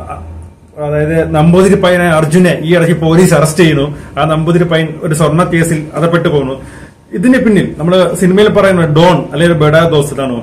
അതായത് നമ്പൂതിരി പയ്യനെ അർജുനെ ഈ ഇടയ്ക്ക് പോലീസ് അറസ്റ്റ് ചെയ്യുന്നു ആ നമ്പൂതിരി പയ്യൻ ഒരു സ്വർണ്ണ കേസിൽ അകപ്പെട്ടു പോകുന്നു ഇതിന് പിന്നിൽ നമ്മൾ സിനിമയിൽ പറയുന്ന ഡോൺ അല്ലെങ്കിൽ ബെഡാ ദോസ്താണോ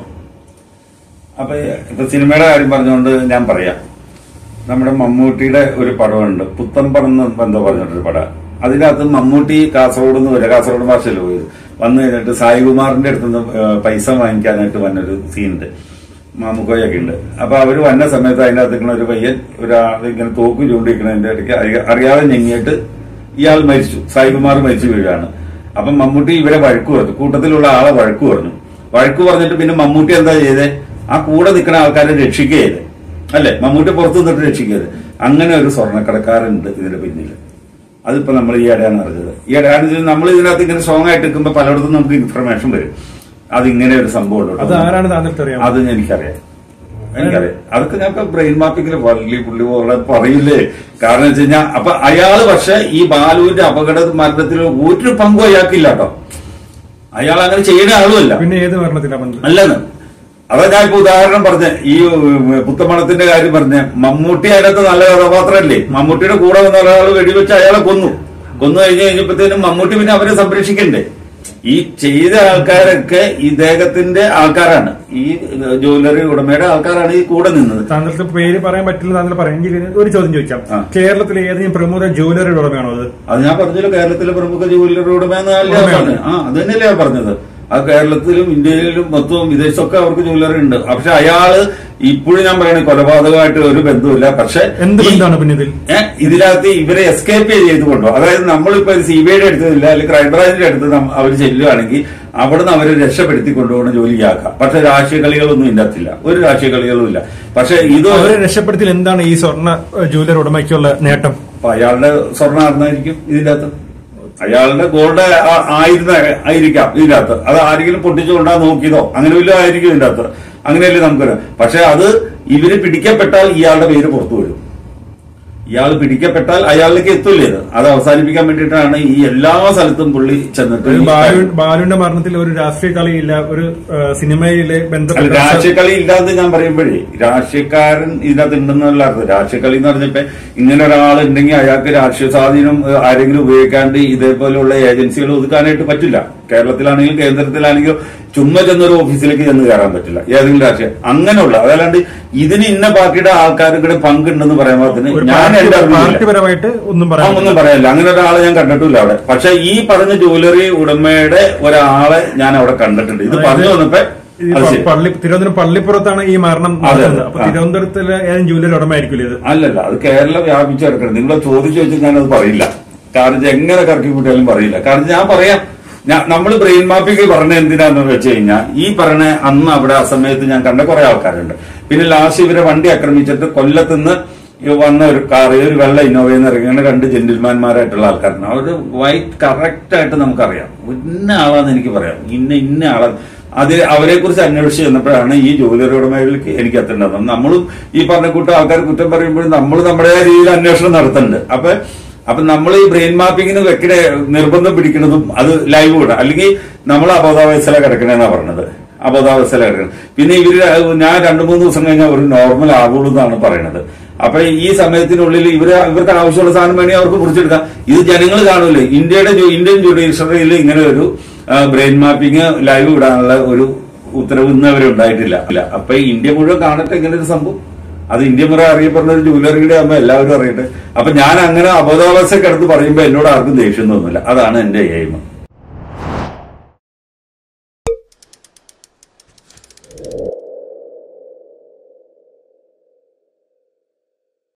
അപ്പൊ ഇപ്പൊ സിനിമയുടെ കാര്യം പറഞ്ഞുകൊണ്ട് ഞാൻ പറയാം നമ്മുടെ മമ്മൂട്ടിയുടെ ഒരു പടമുണ്ട് പുത്തമ്പറന്ന് എന്തോ പറഞ്ഞിട്ടൊരു പടം അതിനകത്ത് മമ്മൂട്ടി കാസർഗോഡ് നിന്ന് വരിക കാസർഗോഡ് ഭാഷയിൽ പോയത് വന്നു കഴിഞ്ഞിട്ട് സായികുമാറിന്റെ അടുത്ത് നിന്ന് ഏഹ്, പൈസ വാങ്ങിക്കാനായിട്ട് വന്നൊരു സീനുണ്ട് മാമുക്കോയൊക്കെ ഉണ്ട് അപ്പൊ അവര് വന്ന സമയത്ത് അതിന്റെ അകത്ത് നിൽക്കുന്ന ഒരു പയ്യൻ ഒരാൾ ഇങ്ങനെ തോക്ക് ചൂണ്ടിരിക്കുന്നതിന്റെ ഇടയ്ക്ക് അറിയ- അറിയാതെ ഞെങ്ങിയിട്ട് ഇയാൾ മരിച്ചു സായികുമാർ മരിച്ചു വീഴാണ് അപ്പം മമ്മൂട്ടി ഇവരെ വഴക്ക് പറഞ്ഞു കൂട്ടത്തിലുള്ള ആളെ വഴക്ക് പറഞ്ഞു വഴക്ക് പറഞ്ഞിട്ട് പിന്നെ മമ്മൂട്ടി എന്താ ചെയ്തേ ആ കൂടെ നിൽക്കുന്ന ആൾക്കാരെ രക്ഷിക്കുകയത് അല്ലെ മമ്മൂട്ടി പുറത്തു നിന്നിട്ട് രക്ഷിക്കരുത് അങ്ങനെ ഒരു സ്വർണ്ണക്കടക്കാരുണ്ട് ഇതിന്റെ പിന്നിൽ അതിപ്പോ നമ്മൾ ഈ ഇടയാണ് അറിഞ്ഞത് ഈ ഇടയാണ് നമ്മൾ ഇതിനകത്ത് ഇങ്ങനെ സ്ട്രോങ് ആയിട്ട് നിൽക്കുമ്പോൾ പലയിടത്തും നമുക്ക് ഇൻഫർമേഷൻ വരും അത് ഇങ്ങനെ ഒരു സംഭവം ഉണ്ട് അത് ആരാണ് താങ്കൾക്ക് അറിയാം അത് എനിക്കറിയാം എനിക്കറിയാം അതൊക്കെ ഞാൻ ബ്രെയിൻ മാപ്പിങ്ങിൽ വള്ളി പുള്ളി പോലെ പറയില്ലേ കാരണം വെച്ച് കഴിഞ്ഞാൽ അപ്പൊ അയാള് പക്ഷെ ഈ ബാലുവിന്റെ അപകട മരണത്തിൽ ഒരു പങ്കും അയാൾക്കില്ല കേട്ടോ അയാൾ അങ്ങനെ ചെയ്യുന്ന ആളുമല്ല പിന്നെ ഏത് മരണത്തിലാണ് ബന്ധം അല്ലെന്ന് അതാ ഞാൻ ഇപ്പൊ ഉദാഹരണം പറഞ്ഞ ഈ ഉം, പുത്തമണത്തിന്റെ കാര്യം പറഞ്ഞ മമ്മൂട്ടി അതിനകത്ത് നല്ല കഥാപാത്രമല്ലേ മമ്മൂട്ടിയുടെ കൂടെ വന്ന ഒരാൾ വെടിവെച്ച് അയാളെ കൊന്നു കൊന്നു കഴിഞ്ഞ് കഴിഞ്ഞപ്പോഴത്തേനും മമ്മൂട്ടി പിന്നെ അവരെ സംരക്ഷിക്കണ്ടേ ഈ ചെയ്ത ആൾക്കാരൊക്കെ ഇദ്ദേഹത്തിന്റെ ആൾക്കാരാണ് ഈ ജ്വല്ലറി ഉടമയുടെ ആൾക്കാരാണ് ഈ കൂടെ നിന്നത് താങ്കൾക്ക് പേര് പറയാൻ പറ്റില്ല താങ്കൾ പറയെങ്കിൽ ഒരു ചോദ്യം ചോദിക്കാം ആ. കേരളത്തിലെ ഏതെങ്കിലും പ്രമുഖ ജ്വല്ലറി ഉടമയാണോ അത് അത് ഞാൻ പറഞ്ഞല്ലോ കേരളത്തിലെ പ്രമുഖ ജ്വല്ലറി ഉടമയെന്നല്ലേ ഞാൻ ഉടമയാണ്. പറഞ്ഞത് ആ അത് തന്നെയല്ലേ ഞാൻ പറഞ്ഞത് ആ കേരളത്തിലും ഇന്ത്യയിലും മൊത്തവും വിദേശത്തൊക്കെ അവർക്ക് ജ്വല്ലറി ഉണ്ട് പക്ഷെ അയാള് ഇപ്പോഴും ഞാൻ പറയണേ കൊലപാതകമായിട്ട് ഒരു ബന്ധമില്ല പക്ഷെ എന്ത് ഈ- ബന്ധമാണ് പിന്നെ ഇതിൽ ഏ, ഇതിനകത്ത് ഇവരെ എസ്കേപ്പ് ചെയ്ത് കൊണ്ടോ അതായത് നമ്മളിപ്പോ സി ബി ഐയുടെ അടുത്തില്ല അല്ലെങ്കിൽ ക്രൈംബ്രാഞ്ചിന്റെ അടുത്ത് അവർ ചെല്ലുകയാണെങ്കിൽ അവിടുന്ന് അവരെ രക്ഷപ്പെടുത്തി കൊണ്ടുപോകുന്ന ജോലിയാക്കാം പക്ഷെ രാഷ്ട്രീയ കളികളൊന്നും ഇതിനകത്തില്ല ഒരു രാഷ്ട്രീയ കളികളും ഇല്ല പക്ഷെ ഇത് അവരെ രക്ഷപ്പെടുത്തിൽ എന്താണ് ഈ സ്വർണ്ണ ജ്വല്ലറി ഉടമയ്ക്കുള്ള നേട്ടം അപ്പൊ അയാളുടെ സ്വർണ്ണം ആയിരുന്നായിരിക്കും ഇതിന്റെ അകത്ത് അയാളുടെ ഗോൾഡ് ആ- ആയിരുന്ന ആയിരിക്കാം ഇതിന്റെ അകത്ത് അത് ആരെങ്കിലും പൊട്ടിച്ചുകൊണ്ടാ നോക്കിയതോ അങ്ങനെ വല്ലതും ആയിരിക്കും ഇതിന്റെ അകത്ത് അങ്ങനെയല്ലേ നമുക്കറിയാം പക്ഷെ അത് ഇവര് പിടിക്കപ്പെട്ടാൽ ഇയാളുടെ പേര് പുറത്തു വരും ഇയാൾ പിടിക്കപ്പെട്ടാൽ അയാളിലേക്ക് എത്തൂലേ ഇത് അത് അവസാനിപ്പിക്കാൻ വേണ്ടിയിട്ടാണ് ഈ എല്ലാ സ്ഥലത്തും പുള്ളി ചെന്നിട്ട് ഒരു ഈ ബാലു ബാലുവിന്റെ മരണത്തിൽ ഒരു രാഷ്ട്രീയ കളിയില്ല ഒരു ആ, സിനിമയിലെ അല്ല ബന്ധപ്പെട്ട രാഷ്ട്രീയ കളി ഇല്ലാന്ന് ഞാൻ പറയുമ്പോഴേ രാഷ്ട്രീയക്കാരൻ ഇതിനകത്ത് ഉണ്ടെന്നുള്ള അർത്ഥം രാഷ്ട്രീയ കളി എന്ന് പറഞ്ഞപ്പോ ഇങ്ങനെ ഒരാൾ ഉണ്ടെങ്കിൽ അയാൾക്ക് രാഷ്ട്രീയ സ്വാധീനം ഏഹ്, ആരെങ്കിലും ഉപയോഗിക്കാണ്ട് ഇതേപോലെയുള്ള ഏജൻസികൾ ഒതുക്കാനായിട്ട് പറ്റില്ല കേരളത്തിലാണെങ്കിലും കേന്ദ്രത്തിലാണെങ്കിലും ചുമ്മാ ചെന്നൊരു ഓഫീസിലേക്ക് ചെന്ന് കയറാൻ പറ്റില്ല ഏതെങ്കിലും രാഷ്ട്രീയം അങ്ങനെയുള്ള അതല്ലാണ്ട് ഇതിന് ഇന്ന പാർട്ടിയുടെ ആൾക്കാരും കൂടെ പങ്കുണ്ടെന്ന് പറയാൻ പാകത്തിന് ഒരു ഞാൻ പാർട്ടി- എന്റെ അറിവില്ല പാർട്ടിപരമായിട്ട് ഒന്നും ആ, പറയാൻ ഒന്നും പറയാനില്ല അങ്ങനെ ഒരാളെ ഞാൻ കണ്ടിട്ടില്ല അവിടെ പക്ഷെ ഈ പറഞ്ഞ ജ്വല്ലറി ഉടമയുടെ ഒരാളെ ഞാൻ അവിടെ കണ്ടിട്ടുണ്ട് ഇത് പറഞ്ഞു വന്നപ്പോ ഈ അത് പ- ശരി. പള്ളി തിരുവനന്തപുരം പള്ളിപ്പുറത്താണ് ഈ മരണം അതെ, നടന്നത് അപ്പൊ ആ. തിരുവനന്തപുരത്തിലെ ഏതെങ്കിലും ജ്വല്ലറി ഉടമയായിരിക്കില്ല ഇത് അല്ലല്ല അത് കേരളം വ്യാപിച്ചു കിടക്കണം നിങ്ങളെ ചോദിച്ചു വെച്ചാൽ ഞാനത് പറയില്ല കാരണം ഇത് എങ്ങനെ കറക്കി കൂട്ടിയാലും പറയില്ല കാരണം ഞാൻ പറയാം ഞാൻ നമ്മൾ ബ്രെയിൻ മാപ്പിക്ക് പറഞ്ഞ എന്തിനാന്ന് വെച്ച് കഴിഞ്ഞാൽ ഈ പറഞ്ഞ അന്ന് അവിടെ ആ സമയത്ത് ഞാൻ കണ്ട കുറെ ആൾക്കാരുണ്ട് പിന്നെ ലാസ്റ്റ് ഇവരെ വണ്ടി ആക്രമിച്ചിട്ട് കൊല്ലത്തുനിന്ന് ഈ വന്ന ഒരു കാർ ഒരു വെള്ള ഇന്നോവയിൽ നിന്ന് ഇറങ്ങിയ രണ്ട് ജെന്റിൽമാൻമാരായിട്ടുള്ള ആൾക്കാരാണ് അവർ വൈറ്റ് കറക്റ്റ് ആയിട്ട് നമുക്കറിയാം ഇന്ന ആളാന്ന് എനിക്ക് പറയാം ഇന്ന ഇന്ന ആളാ അത് അവരെ കുറിച്ച് അന്വേഷിച്ച് ചെന്നപ്പോഴാണ് ഈ ജോലിയുടെ ഉടമകളിലേക്ക് എനിക്ക് എത്തേണ്ടത് നമ്മളും ഈ പറഞ്ഞ കൂട്ടം ആൾക്കാർ കുറ്റം പറയുമ്പോഴും നമ്മൾ നമ്മുടെ രീതിയിൽ അന്വേഷണം നടത്തുന്നുണ്ട് അപ്പൊ അപ്പൊ നമ്മൾ ഈ ബ്രെയിൻ മാപ്പിങ്ങിന് വെക്കണ നിർബന്ധം പിടിക്കുന്നതും അത് ലൈവ് കൂടാ അല്ലെങ്കിൽ നമ്മൾ അബോധാവസ്ഥല കിടക്കണെന്നാ പറഞ്ഞത് അബോധാവസ്ഥല കിടക്കണം പിന്നെ ഇവര് ഞാൻ രണ്ടു മൂന്ന് ദിവസം കഴിഞ്ഞാൽ ഒരു നോർമൽ ആവുള്ളൂ എന്നാണ് പറയണത് അപ്പൊ ഈ സമയത്തിനുള്ളിൽ ഇവര് ഇവർക്ക് ആവശ്യമുള്ള സാധനം വേണമെങ്കിൽ അവർക്ക് കുറിച്ചെടുക്കാം ഇത് ജനങ്ങൾ കാണൂലേ ഇന്ത്യയുടെ ജു- ഇന്ത്യൻ ജുഡീഷ്യറിയിൽ ഇങ്ങനെ ഒരു ബ്രെയിൻ മാപ്പിംഗ് ലൈവ് വിടാനുള്ള ഒരു ഉത്തരവ് ഇന്ന് അവരെ ഉണ്ടായിട്ടില്ല ഇല്ല അപ്പൊ ഈ ഇന്ത്യ മുഴുവൻ കാണട്ടെ ഇങ്ങനെ ഒരു സംഭവം അത് ഇന്ത്യ മുഴുവൻ അറിയപ്പെടുന്ന ഒരു ജുവലറിയുടെ ആകുമ്പോൾ എല്ലാവരും അറിയട്ടെ അപ്പൊ ഞാൻ അങ്ങനെ അബോധാവസ്ഥ കിടന്ന് പറയുമ്പോൾ എന്നോട് ആർക്കും ദേഷ്യം തോന്നില്ല അതാണ് എന്റെ എയിം